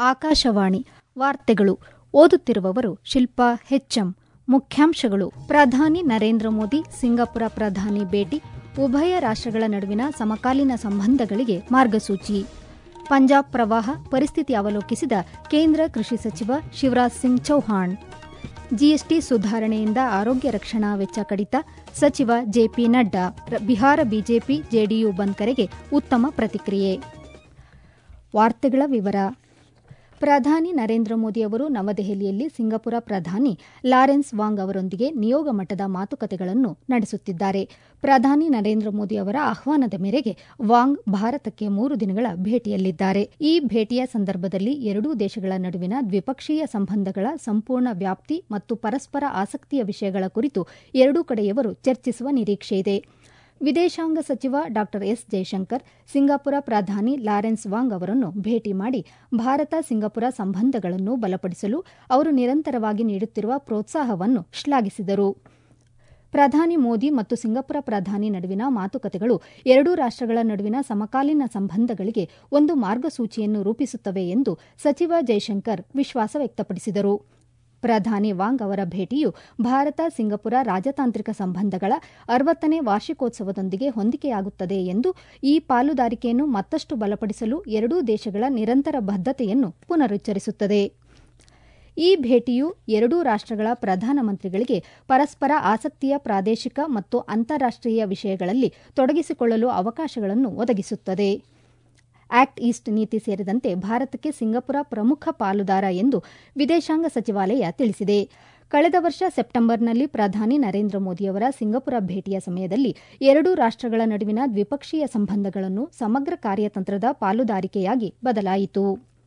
ಆಕಾಶವಾಣಿ ವಾರ್ತೆಗಳು ಓದುತ್ತಿರುವವರು ಶಿಲ್ಪಾ ಹೆಚ್ಎಂ ಮುಖ್ಯಾಂಶಗಳು ಪ್ರಧಾನಿ ನರೇಂದ್ರ ಮೋದಿ ಸಿಂಗಾಪುರ ಪ್ರಧಾನಿ ಭೇಟಿ ಉಭಯ ರಾಷ್ಟಗಳ ನಡುವಿನ ಸಮಕಾಲೀನ ಸಂಬಂಧಗಳಿಗೆ ಮಾರ್ಗಸೂಚಿ ಪಂಜಾಬ್ ಪ್ರವಾಹ ಪರಿಸ್ಥಿತಿ ಅವಲೋಕಿಸಿದ ಕೇಂದ್ರ ಕೃಷಿ ಸಚಿವ ಶಿವರಾಜ್ ಸಿಂಗ್ ಚೌಹಾಣ್ ಜಿಎಸ್ಟಿ ಸುಧಾರಣೆಯಿಂದ ಆರೋಗ್ಯ ರಕ್ಷಣಾ ವೆಚ್ಚ ಕಡಿತ ಸಚಿವ JP Nadda Bihar BJP JDU bandh ಕರೆಗೆ ಉತ್ತಮ ಪ್ರತಿಕ್ರಿಯೆ ವಾರ್ತೆಗಳ ವಿವರ ಪ್ರಧಾನಿ ನರೇಂದ್ರ ಮೋದಿ ಅವರು ನವದೆಹಲಿಯಲ್ಲಿ ಸಿಂಗಾಪುರ ಪ್ರಧಾನಿ ಲಾರೆನ್ಸ್ ವಾಂಗ್ ಅವರೊಂದಿಗೆ ನಿಯೋಗ ಮಟ್ಟದ ಮಾತುಕತೆಗಳನ್ನು ನಡೆಸುತ್ತಿದ್ದಾರೆ ಪ್ರಧಾನಿ ನರೇಂದ್ರ ಮೋದಿ ಅವರ ಆಹ್ವಾನದ ಮೇರೆಗೆ ವಾಂಗ್ ಭಾರತಕ್ಕೆ ಮೂರು ದಿನಗಳ ಭೇಟಿಯಲ್ಲಿದ್ದಾರೆ ಈ ಭೇಟಿಯ ಸಂದರ್ಭದಲ್ಲಿ ಎರಡೂ ದೇಶಗಳ ನಡುವಿನ ದ್ವಿಪಕ್ಷೀಯ ಸಂಬಂಧಗಳ ಸಂಪೂರ್ಣ ವ್ಯಾಪ್ತಿ ಮತ್ತು ಪರಸ್ಪರ ಆಸಕ್ತಿಯ ವಿಷಯಗಳ ಕುರಿತು ಎರಡೂ ಕಡೆಯವರು ಚರ್ಚಿಸುವ ನಿರೀಕ್ಷೆಯಿದೆ ವಿದೇಶಾಂಗ ಸಚಿವ ಡಾ ಎಸ್ ಜೈಶಂಕರ್ ಸಿಂಗಾಪುರ ಪ್ರಧಾನಿ ಲಾರೆನ್ಸ್ ವಾಂಗ್ ಅವರನ್ನು ಭೇಟಿ ಮಾಡಿ ಭಾರತ ಸಿಂಗಾಪುರ ಸಂಬಂಧಗಳನ್ನು ಬಲಪಡಿಸಲು ಅವರು ನಿರಂತರವಾಗಿ ನೀಡುತ್ತಿರುವ ಪ್ರೋತ್ಸಾಹವನ್ನು ಶ್ಲಾಘಿಸಿದರು ಪ್ರಧಾನಿ ಮೋದಿ ಮತ್ತು ಸಿಂಗಾಪುರ ಪ್ರಧಾನಿ ನಡುವಿನ ಮಾತುಕತೆಗಳು ಎರಡೂ ರಾಷ್ಟಗಳ ನಡುವಿನ ಸಮಕಾಲೀನ ಸಂಬಂಧಗಳಿಗೆ ಒಂದು ಮಾರ್ಗಸೂಚಿಯನ್ನು ರೂಪಿಸುತ್ತವೆ ಎಂದು ಸಚಿವ ಜೈಶಂಕರ್ ವಿಶ್ವಾಸ ವ್ಯಕ್ತಪಡಿಸಿದರು ಪ್ರಧಾನಿ ವಾಂಗ್ ಅವರ ಭೇಟಿಯು ಭಾರತ ಸಿಂಗಪುರ ರಾಜತಾಂತ್ರಿಕ ಸಂಬಂಧಗಳ ಅರವತ್ತನೇ ವಾರ್ಷಿಕೋತ್ಸವದೊಂದಿಗೆ ಹೊಂದಿಕೆಯಾಗುತ್ತದೆ ಎಂದು ಈ ಪಾಲುದಾರಿಕೆಯನ್ನು ಮತ್ತಷ್ಟು ಬಲಪಡಿಸಲು ಎರಡೂ ದೇಶಗಳ ನಿರಂತರ ಬದ್ದತೆಯನ್ನು ಪುನರುಚ್ಚರಿಸುತ್ತದೆ ಈ ಭೇಟಿಯು ಎರಡೂ ರಾಷ್ಟಗಳ ಪ್ರಧಾನಮಂತ್ರಿಗಳಿಗೆ ಪರಸ್ಪರ ಆಸಕ್ತಿಯ ಪ್ರಾದೇಶಿಕ ಮತ್ತು ಅಂತಾರಾಷ್ಟೀಯ ವಿಷಯಗಳಲ್ಲಿ ತೊಡಗಿಸಿಕೊಳ್ಳಲು ಅವಕಾಶಗಳನ್ನು ಒದಗಿಸುತ್ತದೆ ಆಕ್ಟ್ ಈಸ್ಟ್ ನೀತಿ ಸೇರಿದಂತೆ ಭಾರತಕ್ಕೆ ಸಿಂಗಾಪುರ ಪ್ರಮುಖ ಪಾಲುದಾರ ಎಂದು ವಿದೇಶಾಂಗ ಸಚಿವಾಲಯ ತಿಳಿಸಿದೆ ಕಳೆದ ವರ್ಷ ಸೆಪ್ಟಂಬರ್ನಲ್ಲಿ ಪ್ರಧಾನಿ ನರೇಂದ್ರ ಮೋದಿಯವರ ಸಿಂಗಾಪುರ ಭೇಟಿಯ ಸಮಯದಲ್ಲಿ ಎರಡೂ ರಾಷ್ಟಗಳ ನಡುವಿನ ದ್ವಿಪಕ್ಷೀಯ ಸಂಬಂಧಗಳನ್ನು ಸಮಗ್ರ ಕಾರ್ಯತಂತ್ರದ ಪಾಲುದಾರಿಕೆಯಾಗಿ ಬದಲಾಯಿತು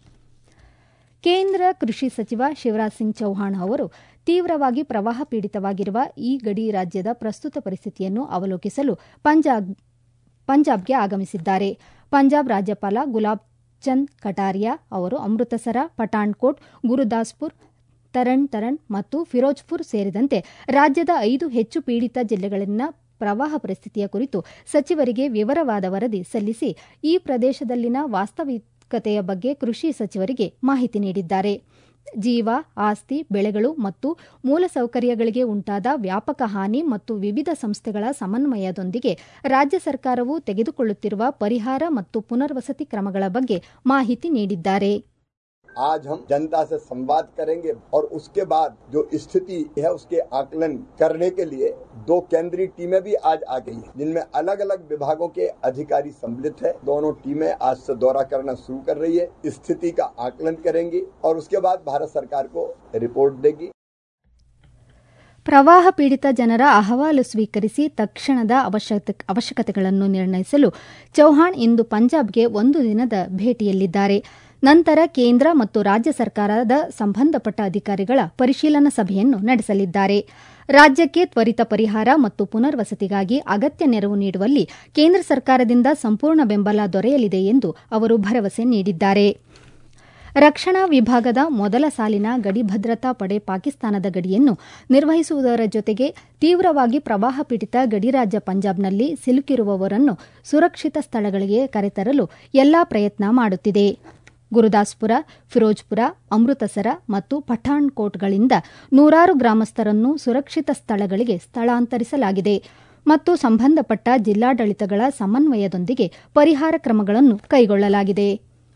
ಕೇಂದ್ರ ಕೃಷಿ ಸಚಿವ ಶಿವರಾಜ್ ಸಿಂಗ್ ಚೌಹಾಣ್ ಅವರು ತೀವ್ರವಾಗಿ ಪ್ರವಾಹ ಪೀಡಿತವಾಗಿರುವ ಈ ಗಡಿ ರಾಜ್ಯದ ಪ್ರಸ್ತುತ ಪರಿಸ್ಥಿತಿಯನ್ನು ಅವಲೋಕಿಸಲು ಪಂಜಾಬ್ಗೆ ಆಗಮಿಸಿದ್ದಾರೆ ಪಂಜಾಬ್ ರಾಜ್ಯಪಾಲ ಗುಲಾಬ್ ಚಂದ್ ಕಟಾರಿಯಾ ಅವರು ಅಮೃತಸರ ಪಠಾಣ್ಕೋಟ್ ಗುರುದಾಸ್ಪುರ್ ತರಣ್ ತರಣ್ ಮತ್ತು ಫಿರೋಜ್ಪುರ್ ಸೇರಿದಂತೆ ರಾಜ್ಯದ ಐದು ಹೆಚ್ಚು ಪೀಡಿತ ಜಿಲ್ಲೆಗಳಲ್ಲಿನ ಪ್ರವಾಹ ಪರಿಸ್ಥಿತಿಯ ಕುರಿತು ಸಚಿವರಿಗೆ ವಿವರವಾದ ವರದಿ ಸಲ್ಲಿಸಿ ಈ ಪ್ರದೇಶದಲ್ಲಿನ ವಾಸ್ತವಿಕತೆಯ ಬಗ್ಗೆ ಕೃಷಿ ಸಚಿವರಿಗೆ ಮಾಹಿತಿ ನೀಡಿದ್ದಾರೆ ಜೀವ ಆಸ್ತಿ ಬೆಳೆಗಳು ಮತ್ತು ಮೂಲಸೌಕರ್ಯಗಳಿಗೆ ಉಂಟಾದ ವ್ಯಾಪಕ ಹಾನಿ ಮತ್ತು ವಿವಿಧ ಸಂಸ್ಥೆಗಳ ಸಮನ್ವಯದೊಂದಿಗೆ ರಾಜ್ಯ ಸರ್ಕಾರವು ತೆಗೆದುಕೊಳ್ಳುತ್ತಿರುವ ಪರಿಹಾರ ಮತ್ತು ಪುನರ್ವಸತಿ ಕ್ರಮಗಳ ಬಗ್ಗೆ ಮಾಹಿತಿ ನೀಡಿದ್ದಾರೆ आज हम जनता से संवाद करेंगे और उसके बाद जो स्थिति है उसके आकलन करने के लिए दो केंद्रीय टीमें भी आज आ गई हैं जिनमें अलग अलग विभागों के अधिकारी सम्मिलित है दोनों टीमें आज से दौरा करना शुरू कर रही है स्थिति का आकलन करेंगी और उसके बाद भारत सरकार को रिपोर्ट देगी ಪ್ರವಾಹ ಪೀಡಿತ ಜನರ ಅಹವಾಲು ಸ್ವೀಕರಿಸಿ ತಕ್ಷಣದ ಅವಶ್ಯಕತೆಗಳನ್ನು ನಿರ್ಣಯಿಸಲು ಚೌಹಾಣ್ ಇಂದು ಪಂಜಾಬ್ಗೆ ಒಂದು ದಿನದ ಭೇಟಿಯಲ್ಲಿದ್ದಾರೆ ನಂತರ ಕೇಂದ್ರ ಮತ್ತು ರಾಜ್ಯ ಸರ್ಕಾರದ ಸಂಬಂಧಪಟ್ಟ ಅಧಿಕಾರಿಗಳ ಪರಿಶೀಲನಾ ಸಭೆಯನ್ನು ನಡೆಸಲಿದ್ದಾರೆ ರಾಜ್ಯಕ್ಕೆ ತ್ವರಿತ ಪರಿಹಾರ ಮತ್ತು ಪುನರ್ವಸತಿಗಾಗಿ ಅಗತ್ಯ ನೆರವು ನೀಡುವಲ್ಲಿ ಕೇಂದ್ರ ಸರ್ಕಾರದಿಂದ ಸಂಪೂರ್ಣ ಬೆಂಬಲ ದೊರೆಯಲಿದೆ ಎಂದು ಅವರು ಭರವಸೆ ನೀಡಿದ್ದಾರೆ ರಕ್ಷಣಾ ವಿಭಾಗದ ಮೊದಲ ಸಾಲಿನ ಗಡಿ ಭದ್ರತಾ ಪಡೆ ಪಾಕಿಸ್ತಾನದ ಗಡಿಯನ್ನು ನಿರ್ವಹಿಸುವುದರ ಜೊತೆಗೆ ತೀವ್ರವಾಗಿ ಪ್ರವಾಹ ಪೀಡಿತ ಗಡಿರಾಜ್ಯ ಪಂಜಾಬ್ನಲ್ಲಿ ಸಿಲುಕಿರುವವರನ್ನು ಸುರಕ್ಷಿತ ಸ್ಥಳಗಳಿಗೆ ಕರೆತರಲು ಎಲ್ಲಾ ಪ್ರಯತ್ನ ಮಾಡುತ್ತಿದೆ ಗುರುದಾಸ್ಪುರ ಫಿರೋಜ್ಪುರ ಅಮೃತಸರ ಮತ್ತು ಪಠಾಣ್ಕೋಟ್ಗಳಿಂದ ನೂರಾರು ಗ್ರಾಮಸ್ಥರನ್ನು ಸುರಕ್ಷಿತ ಸ್ಥಳಗಳಿಗೆ ಸ್ಥಳಾಂತರಿಸಲಾಗಿದೆ ಮತ್ತು ಸಂಬಂಧಪಟ್ಟ ಜಿಲ್ಲಾಡಳಿತಗಳ ಸಮನ್ವಯದೊಂದಿಗೆ ಪರಿಹಾರ ಕ್ರಮಗಳನ್ನು ಕೈಗೊಳ್ಳಲಾಗಿದೆ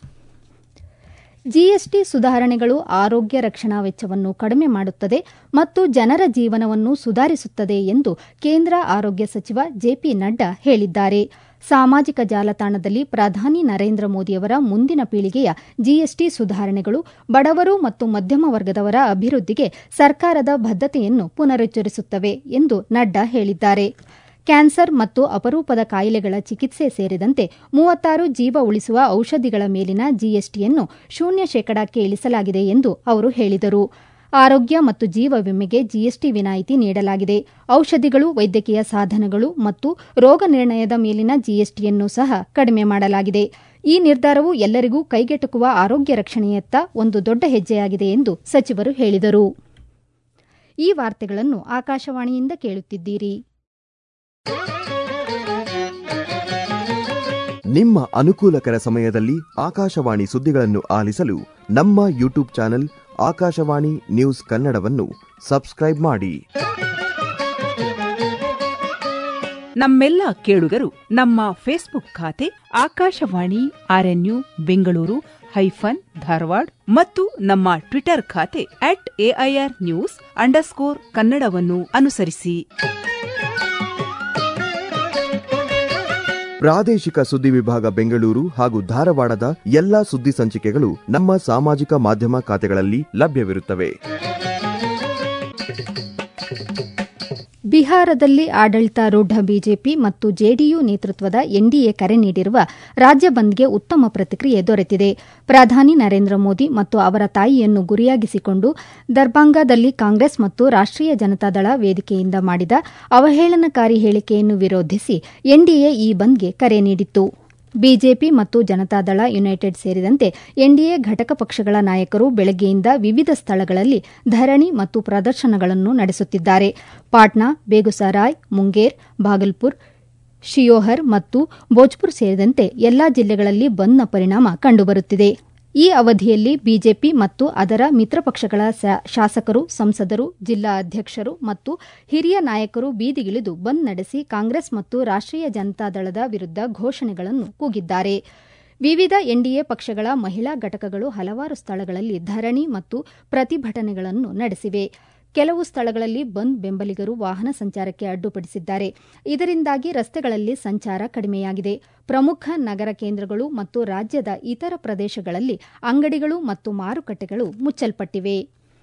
ಜಿಎಸ್ಟಿ ಸುಧಾರಣೆಗಳು ಆರೋಗ್ಯ ರಕ್ಷಣಾ ವೆಚ್ಚವನ್ನು ಕಡಿಮೆ ಮಾಡುತ್ತದೆ ಮತ್ತು ಜನರ ಜೀವನವನ್ನು ಸುಧಾರಿಸುತ್ತದೆ ಎಂದು ಕೇಂದ್ರ ಆರೋಗ್ಯ ಸಚಿವ ಜೆಪಿ ನಡ್ಡಾ ಹೇಳಿದ್ದಾರೆ ಸಾಮಾಜಿಕ ಜಾಲತಾಣದಲ್ಲಿ ಪ್ರಧಾನಿ ನರೇಂದ್ರ ಮೋದಿಯವರ ಮುಂದಿನ ಪೀಳಿಗೆಯ ಜಿಎಸ್ಟಿ ಸುಧಾರಣೆಗಳು ಬಡವರು ಮತ್ತು ಮಧ್ಯಮ ವರ್ಗದವರ ಅಭಿವೃದ್ಧಿಗೆ ಸರ್ಕಾರದ ಬದ್ದತೆಯನ್ನು ಪುನರುಚ್ಚರಿಸುತ್ತವೆ ಎಂದು ನಡ್ಡಾ ಹೇಳಿದ್ದಾರೆ ಕ್ಯಾನ್ಸರ್ ಮತ್ತು ಅಪರೂಪದ ಕಾಯಿಲೆಗಳ ಚಿಕಿತ್ಸೆ ಸೇರಿದಂತೆ ಮೂವತ್ತಾರು ಜೀವ ಉಳಿಸುವ ಔಷಧಿಗಳ ಮೇಲಿನ ಜಿಎಸ್ಟಿಯನ್ನು ಶೂನ್ಯ ಶೇಕಡಕ್ಕೆ ಇಳಿಸಲಾಗಿದೆ ಎಂದು ಅವರು ಹೇಳಿದರು ಆರೋಗ್ಯ ಮತ್ತು ಜೀವ ವಿಮೆಗೆ ಜಿಎಸ್ಟಿ ವಿನಾಯಿತಿ ನೀಡಲಾಗಿದೆ ಔಷಧಿಗಳು ವೈದ್ಯಕೀಯ ಸಾಧನಗಳು ಮತ್ತು ರೋಗ ನಿರ್ಣಯದ ಮೇಲಿನ ಜಿಎಸ್ಟಿಯನ್ನು ಸಹ ಕಡಿಮೆ ಮಾಡಲಾಗಿದೆ ಈ ನಿರ್ಧಾರವು ಎಲ್ಲರಿಗೂ ಕೈಗೆಟುಕುವ ಆರೋಗ್ಯ ರಕ್ಷಣೆಯತ್ತ ಒಂದು ದೊಡ್ಡ ಹೆಜ್ಜೆಯಾಗಿದೆ ಎಂದು ಸಚಿವರು ಹೇಳಿದರು ಈ ವಾರ್ತೆಗಳನ್ನು ಆಕಾಶವಾಣಿಯಿಂದ ಕೇಳುತ್ತಿದ್ದೀರಿ ನಿಮ್ಮ ಅನುಕೂಲಕರ ಸಮಯದಲ್ಲಿ ಆಕಾಶವಾಣಿ ಸುದ್ದಿಗಳನ್ನು ಆಲಿಸಲು ನಮ್ಮ ಯೂಟ್ಯೂಬ್ ಚಾನೆಲ್ ಆಕಾಶವಾಣಿ ನ್ಯೂಸ್ ಕನ್ನಡವನ್ನು ಸಬ್ಸ್ಕ್ರೈಬ್ ಮಾಡಿ ನಮ್ಮೆಲ್ಲ ಕೇಳುಗರು ನಮ್ಮ ಫೇಸ್ಬುಕ್ ಖಾತೆ ಆಕಾಶವಾಣಿ ಆರ್ಎನ್ಯು ಬೆಂಗಳೂರು ಹೈಫನ್ ಧಾರವಾಡ ಮತ್ತು ನಮ್ಮ ಟ್ವಿಟರ್ ಖಾತೆ ಅಟ್ ಎಐಆರ್ ನ್ಯೂಸ್ ಅಂಡರ್ಸ್ಕೋರ್ ಕನ್ನಡವನ್ನು ಅನುಸರಿಸಿ ಪ್ರಾದೇಶಿಕ ಸುದ್ದಿ ವಿಭಾಗ ಬೆಂಗಳೂರು ಹಾಗೂ ಧಾರವಾಡದ ಎಲ್ಲಾ ಸುದ್ದಿ ಸಂಚಿಕೆಗಳು ನಮ್ಮ ಸಾಮಾಜಿಕ ಮಾಧ್ಯಮ ಖಾತೆಗಳಲ್ಲಿ ಲಭ್ಯವಿರುತ್ತವೆ ಬಿಹಾರದಲ್ಲಿ ಆಡಳಿತಾರೂಢ ಬಿಜೆಪಿ ಮತ್ತು ಜೆಡಿಯು ನೇತೃತ್ವದ ಎನ್ಡಿಎ ಕರೆ ನೀಡಿರುವ ರಾಜ್ಯ ಬಂದ್ಗೆ ಉತ್ತಮ ಪ್ರತಿಕ್ರಿಯೆ ದೊರೆತಿದೆ ಪ್ರಧಾನಿ ನರೇಂದ್ರ ಮೋದಿ ಮತ್ತು ಅವರ ತಾಯಿಯನ್ನು ಗುರಿಯಾಗಿಸಿಕೊಂಡು ದರ್ಭಾಂಗಾದಲ್ಲಿ ಕಾಂಗ್ರೆಸ್ ಮತ್ತು ರಾಷ್ಟೀಯ ಜನತಾದಳ ವೇದಿಕೆಯಿಂದ ಮಾಡಿದ ಅವಹೇಳನಕಾರಿ ಹೇಳಿಕೆಯನ್ನು ವಿರೋಧಿಸಿ ಎನ್ಡಿಎ ಈ ಬಂದ್ಗೆ ಕರೆ ನೀಡಿತ್ತು ಬಿಜೆಪಿ ಮತ್ತು ಜನತಾದಳ ಯುನೈಟೆಡ್ ಸೇರಿದಂತೆ ಎನ್ಡಿಎ ಘಟಕ ಪಕ್ಷಗಳ ನಾಯಕರು ಬೆಳಗ್ಗೆಯಿಂದ ವಿವಿಧ ಸ್ಥಳಗಳಲ್ಲಿ ಧರಣಿ ಮತ್ತು ಪ್ರದರ್ಶನಗಳನ್ನು ನಡೆಸುತ್ತಿದ್ದಾರೆ ಪಾಟ್ನಾ ಬೇಗುಸರಾಯ್ ಮುಂಗೇರ್ ಭಾಗಲ್ಪುರ್ ಶಿಯೋಹರ್ ಮತ್ತು ಭೋಜ್ಪುರ್ ಸೇರಿದಂತೆ ಎಲ್ಲಾ ಜಿಲ್ಲೆಗಳಲ್ಲಿ ಬಂದ್ನ ಪರಿಣಾಮ ಕಂಡುಬರುತ್ತಿದೆ ಈ ಅವಧಿಯಲ್ಲಿ ಬಿಜೆಪಿ ಮತ್ತು ಅದರ ಮಿತ್ರ ಪಕ್ಷಗಳ ಶಾಸಕರು ಸಂಸದರು ಜಿಲ್ಲಾ ಅಧ್ಯಕ್ಷರು ಮತ್ತು ಹಿರಿಯ ನಾಯಕರು ಬೀದಿಗಿಳಿದು ಬಂದ್ ನಡೆಸಿ ಕಾಂಗ್ರೆಸ್ ಮತ್ತು ರಾಷ್ಟೀಯ ಜನತಾದಳದ ವಿರುದ್ದ ಘೋಷಣೆಗಳನ್ನು ಕೂಗಿದ್ದಾರೆ ವಿವಿಧ ಎನ್ಡಿಎ ಪಕ್ಷಗಳ ಮಹಿಳಾ ಘಟಕಗಳು ಹಲವಾರು ಸ್ಥಳಗಳಲ್ಲಿ ಧರಣಿ ಮತ್ತು ಪ್ರತಿಭಟನೆಗಳನ್ನು ನಡೆಸಿವೆ ಕೆಲವು ಸ್ಥಳಗಳಲ್ಲಿ ಬಂದ್ ಬೆಂಬಲಿಗರು ವಾಹನ ಸಂಚಾರಕ್ಕೆ ಅಡ್ಡುಪಡಿಸಿದ್ದಾರೆ ಇದರಿಂದಾಗಿ ರಸ್ತೆಗಳಲ್ಲಿ ಸಂಚಾರ ಕಡಿಮೆಯಾಗಿದೆ ಪ್ರಮುಖ ನಗರ ಕೇಂದ್ರಗಳು ಮತ್ತು ರಾಜ್ಯದ ಇತರ ಪ್ರದೇಶಗಳಲ್ಲಿ ಅಂಗಡಿಗಳು ಮತ್ತು ಮಾರುಕಟ್ಟೆಗಳು ಮುಚ್ಚಲ್ಪಟ್ಟಿವೆ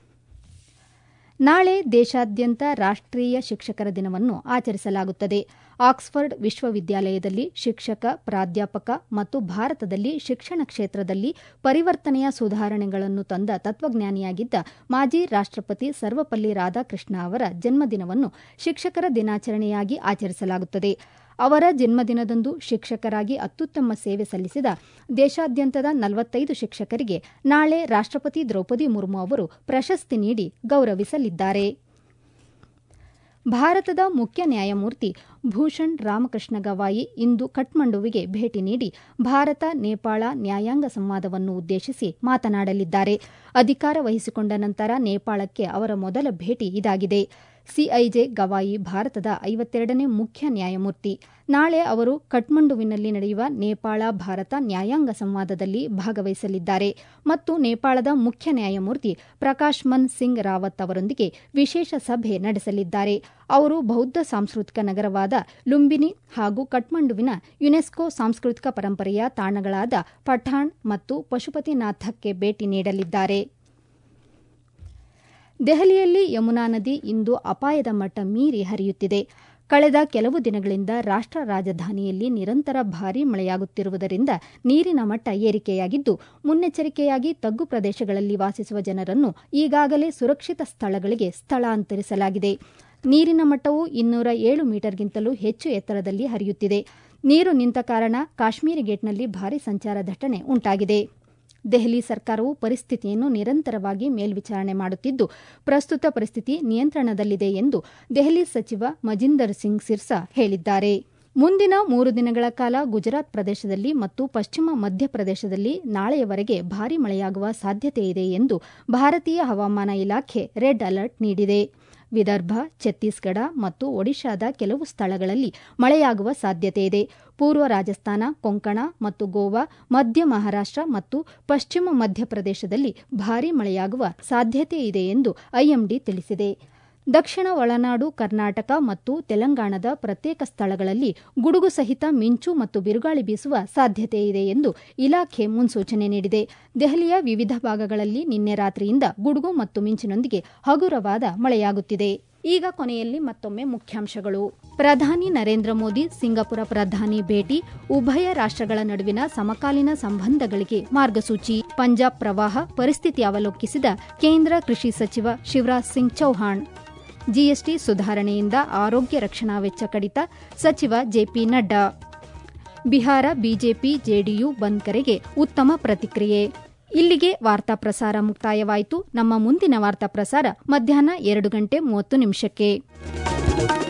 ನಾಳೆ ದೇಶಾದ್ಯಂತ ರಾಷ್ಟೀಯ ಶಿಕ್ಷಕರ ದಿನವನ್ನು ಆಚರಿಸಲಾಗುತ್ತದೆ ಆಕ್ಸ್ಫರ್ಡ್ ವಿಶ್ವವಿದ್ಯಾಲಯದಲ್ಲಿ ಶಿಕ್ಷಕ ಪ್ರಾಧ್ಯಾಪಕ ಮತ್ತು ಭಾರತದಲ್ಲಿ ಶಿಕ್ಷಣ ಕ್ಷೇತ್ರದಲ್ಲಿ ಪರಿವರ್ತನೆಯ ಸುಧಾರಣೆಗಳನ್ನು ತಂದ ತತ್ವಜ್ಞಾನಿಯಾಗಿದ್ದ ಮಾಜಿ ರಾಷ್ಟಪತಿ ಸರ್ವಪಲ್ಲಿ ರಾಧಾಕೃಷ್ಣ ಅವರ ಜನ್ಮದಿನವನ್ನು ಶಿಕ್ಷಕರ ದಿನಾಚರಣೆಯಾಗಿ ಆಚರಿಸಲಾಗುತ್ತದೆ ಅವರ ಜನ್ಮದಿನದಂದು ಶಿಕ್ಷಕರಾಗಿ ಅತ್ಯುತ್ತಮ ಸೇವೆ ಸಲ್ಲಿಸಿದ ದೇಶಾದ್ಯಂತದ ನಲವತ್ತೈದು ಶಿಕ್ಷಕರಿಗೆ ನಾಳೆ ರಾಷ್ಟಪತಿ ದ್ರೌಪದಿ ಮುರ್ಮು ಅವರು ಪ್ರಶಸ್ತಿ ನೀಡಿ ಗೌರವಿಸಲಿದ್ದಾರೆ ಭಾರತದ ಮುಖ್ಯ ನ್ಯಾಯಮೂರ್ತಿ ಭೂಷಣ್ ರಾಮಕೃಷ್ಣ ಗವಾಯಿ ಇಂದು ಕಠ್ಮಂಡುವಿಗೆ ಭೇಟಿ ನೀಡಿ ಭಾರತ ನೇಪಾಳ ನ್ಯಾಯಾಂಗ ಸಂವಾದವನ್ನು ಉದ್ದೇಶಿಸಿ ಮಾತನಾಡಲಿದ್ದಾರೆ ಅಧಿಕಾರ ವಹಿಸಿಕೊಂಡ ನಂತರ ನೇಪಾಳಕ್ಕೆ ಅವರ ಮೊದಲ ಭೇಟಿ ಇದಾಗಿದೆ ಸಿಐಜೆ ಗವಾಯಿ ಭಾರತದ ಐವತ್ತೆರಡನೇ ಮುಖ್ಯ ನ್ಯಾಯಮೂರ್ತಿ ನಾಳೆ ಅವರು ಕಠ್ಮಂಡುವಿನಲ್ಲಿ ನಡೆಯುವ ನೇಪಾಳ ಭಾರತ ನ್ಯಾಯಾಂಗ ಸಂವಾದದಲ್ಲಿ ಭಾಗವಹಿಸಲಿದ್ದಾರೆ ಮತ್ತು ನೇಪಾಳದ ಮುಖ್ಯ ನ್ಯಾಯಮೂರ್ತಿ ಪ್ರಕಾಶ್ ಮನ್ ಸಿಂಗ್ ರಾವತ್ ಅವರೊಂದಿಗೆ ವಿಶೇಷ ಸಭೆ ನಡೆಸಲಿದ್ದಾರೆ ಅವರು ಬೌದ್ಧ ಸಾಂಸ್ಕೃತಿಕ ನಗರವಾದ ಲುಂಬಿನಿ ಹಾಗೂ ಕಠ್ಮಂಡುವಿನ ಯುನೆಸ್ಕೋ ಸಾಂಸ್ಕೃತಿಕ ಪರಂಪರೆಯ ತಾಣಗಳಾದ ಪಠಾಣ್ ಮತ್ತು ಪಶುಪತಿನಾಥಕ್ಕೆ ಭೇಟಿ ನೀಡಲಿದ್ದಾರೆ ದೆಹಲಿಯಲ್ಲಿ ಯಮುನಾ ನದಿ ಇಂದು ಅಪಾಯದ ಮಟ್ಟ ಮೀರಿ ಹರಿಯುತ್ತಿದೆ ಕಳೆದ ಕೆಲವು ದಿನಗಳಿಂದ ರಾಷ್ಟ ರಾಜಧಾನಿಯಲ್ಲಿ ನಿರಂತರ ಭಾರೀ ಮಳೆಯಾಗುತ್ತಿರುವುದರಿಂದ ನೀರಿನ ಮಟ್ಟ ಏರಿಕೆಯಾಗಿದ್ದು ಮುನ್ನೆಚ್ಚರಿಕೆಯಾಗಿ ತಗ್ಗು ಪ್ರದೇಶಗಳಲ್ಲಿ ವಾಸಿಸುವ ಜನರನ್ನು ಈಗಾಗಲೇ ಸುರಕ್ಷಿತ ಸ್ಥಳಗಳಿಗೆ ಸ್ಥಳಾಂತರಿಸಲಾಗಿದೆ ನೀರಿನ ಮಟ್ಟವು ಇನ್ನೂರ ಏಳು ಮೀಟರ್ಗಿಂತಲೂ ಹೆಚ್ಚು ಎತ್ತರದಲ್ಲಿ ಹರಿಯುತ್ತಿದೆ ನೀರು ನಿಂತ ಕಾರಣ ಕಾಶ್ಮೀರಿ ಗೇಟ್ನಲ್ಲಿ ಭಾರೀ ಸಂಚಾರ ದಟ್ಟಣೆ ಉಂಟಾಗಿದೆ ದೆಹಲಿ ಸರ್ಕಾರವು ಪರಿಸ್ಥಿತಿಯನ್ನು ನಿರಂತರವಾಗಿ ಮೇಲ್ವಿಚಾರಣೆ ಮಾಡುತ್ತಿದ್ದು ಪ್ರಸ್ತುತ ಪರಿಸ್ಥಿತಿ ನಿಯಂತ್ರಣದಲ್ಲಿದೆ ಎಂದು ದೆಹಲಿ ಸಚಿವ ಮಜಿಂದರ್ ಸಿಂಗ್ ಸಿರ್ಸಾ ಹೇಳಿದ್ದಾರೆ ಮುಂದಿನ ಮೂರು ದಿನಗಳ ಕಾಲ ಗುಜರಾತ್ ಪ್ರದೇಶದಲ್ಲಿ ಮತ್ತು ಪಶ್ಚಿಮ ಮಧ್ಯಪ್ರದೇಶದಲ್ಲಿ ನಾಳೆಯವರೆಗೆ ಭಾರೀ ಮಳೆಯಾಗುವ ಸಾಧ್ಯತೆಯಿದೆ ಎಂದು ಭಾರತೀಯ ಹವಾಮಾನ ಇಲಾಖೆ ರೆಡ್ ಅಲರ್ಟ್ ನೀಡಿದೆ ವಿದರ್ಭ ಛತ್ತೀಸ್ಗಢ ಮತ್ತು ಒಡಿಶಾದ ಕೆಲವು ಸ್ಥಳಗಳಲ್ಲಿ ಮಳೆಯಾಗುವ ಸಾಧ್ಯತೆಯಿದೆ ಪೂರ್ವ ರಾಜಸ್ಥಾನ ಕೊಂಕಣ ಮತ್ತು ಗೋವಾ ಮಧ್ಯ ಮಹಾರಾಷ್ಟ ಮತ್ತು ಪಶ್ಚಿಮ ಮಧ್ಯಪ್ರದೇಶದಲ್ಲಿ ಭಾರೀ ಮಳೆಯಾಗುವ ಸಾಧ್ಯತೆಯಿದೆ ಎಂದು ಐಎಂಡಿ ತಿಳಿಸಿದೆ ದಕ್ಷಿಣ ಒಳನಾಡು ಕರ್ನಾಟಕ ಮತ್ತು ತೆಲಂಗಾಣದ ಪ್ರತ್ಯೇಕ ಸ್ಥಳಗಳಲ್ಲಿ ಗುಡುಗು ಸಹಿತ ಮಿಂಚು ಮತ್ತು ಬಿರುಗಾಳಿ ಬೀಸುವ ಸಾಧ್ಯತೆಯಿದೆ ಎಂದು ಇಲಾಖೆ ಮುನ್ಸೂಚನೆ ನೀಡಿದೆ ದೆಹಲಿಯ ವಿವಿಧ ಭಾಗಗಳಲ್ಲಿ ನಿನ್ನೆ ರಾತ್ರಿಯಿಂದ ಗುಡುಗು ಮತ್ತು ಮಿಂಚಿನೊಂದಿಗೆ ಹಗುರವಾದ ಮಳೆಯಾಗುತ್ತಿದೆ ಈಗ ಕೊನೆಯಲ್ಲಿ ಮತ್ತೊಮ್ಮೆ ಮುಖ್ಯಾಂಶಗಳು ಪ್ರಧಾನಿ ನರೇಂದ್ರ ಮೋದಿ ಸಿಂಗಾಪುರ ಪ್ರಧಾನಿ ಭೇಟಿ ಉಭಯ ರಾಷ್ಟ್ರಗಳ ನಡುವಿನ ಸಮಕಾಲೀನ ಸಂಬಂಧಗಳಿಗೆ ಮಾರ್ಗಸೂಚಿ ಪಂಜಾಬ್ ಪ್ರವಾಹ ಪರಿಸ್ಥಿತಿ ಅವಲೋಕಿಸಿದ ಕೇಂದ್ರ ಕೃಷಿ ಸಚಿವ ಶಿವರಾಜ್ ಸಿಂಗ್ ಚೌಹಾಣ್ ಜಿಎಸ್ಟಿ ಸುಧಾರಣೆಯಿಂದ ಆರೋಗ್ಯ ರಕ್ಷಣಾ ವೆಚ್ಚ ಕಡಿತ ಸಚಿವ JP Nadda Bihar BJP JDU bandh ಕರೆಗೆ ಉತ್ತಮ ಪ್ರತಿಕ್ರಿಯೆ ಇಲ್ಲಿಗೆ ವಾರ್ತಾ ಪ್ರಸಾರ ಮುಕ್ತಾಯವಾಯಿತು ನಮ್ಮ ಮುಂದಿನ ವಾರ್ತಾ ಪ್ರಸಾರ ಮಧ್ಯಾಹ್ನ ಎರಡು ಗಂಟೆ ಮೂವತ್ತು ನಿಮಿಷಕ್ಕೆ